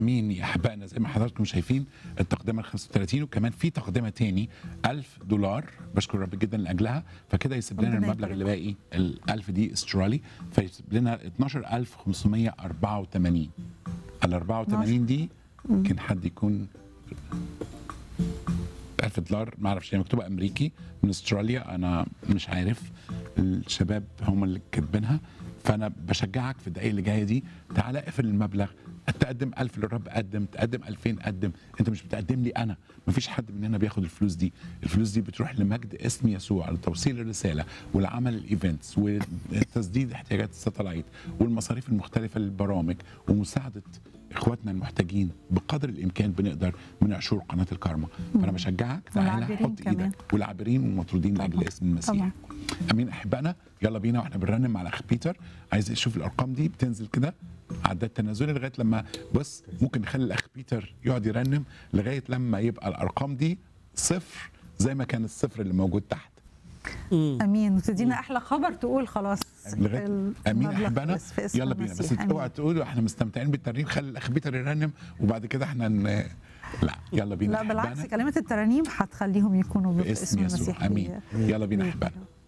مين يا احبائنا زي ما حضراتكم شايفين التقدمه ال 35 وكمان في تقدمه تاني 1000 دولار بشكر رب جدا لاجلها فكده يسيب لنا ربنا المبلغ يبارك. اللي باقي ال 1000 دي استرالي فيسيب لنا 12584 ال 84 دي يمكن حد يكون 1000 دولار ما اعرفش هي مكتوبه امريكي من استراليا انا مش عارف الشباب هم اللي كاتبينها فانا بشجعك في الدقائق اللي جايه دي تعالى اقفل المبلغ تقدم 1000 للرب قدم تقدم 2000 قدم انت مش بتقدم لي انا مفيش حد مننا بياخد الفلوس دي الفلوس دي بتروح لمجد اسم يسوع لتوصيل الرساله والعمل الايفنتس وتسديد احتياجات الساتلايت والمصاريف المختلفه للبرامج ومساعده اخواتنا المحتاجين بقدر الامكان بنقدر من عشور قناه الكارما فانا بشجعك تعالى والعابرين حط كمان. ايدك والعابرين والمطرودين لاجل طبعاً. اسم المسيح طبعاً. امين احبائنا يلا بينا واحنا بنرنم على اخ بيتر عايز اشوف الارقام دي بتنزل كده عداد تنازلي لغايه لما بص ممكن نخلي الاخ بيتر يقعد يرنم لغايه لما يبقى الارقام دي صفر زي ما كان الصفر اللي موجود تحت امين وتدينا احلى خبر تقول خلاص لغايه امين المبلغ احبائنا في اسم يلا بينا بس المسيح. آمين. اوعى تقولوا احنا مستمتعين بالترنيم خلي الاخ بيتر يرنم وبعد كده احنا ن... لا يلا بينا لا بالعكس أحبائنا. كلمات الترانيم هتخليهم يكونوا باسم باسم يسوع المسيح امين يلا بينا احبائنا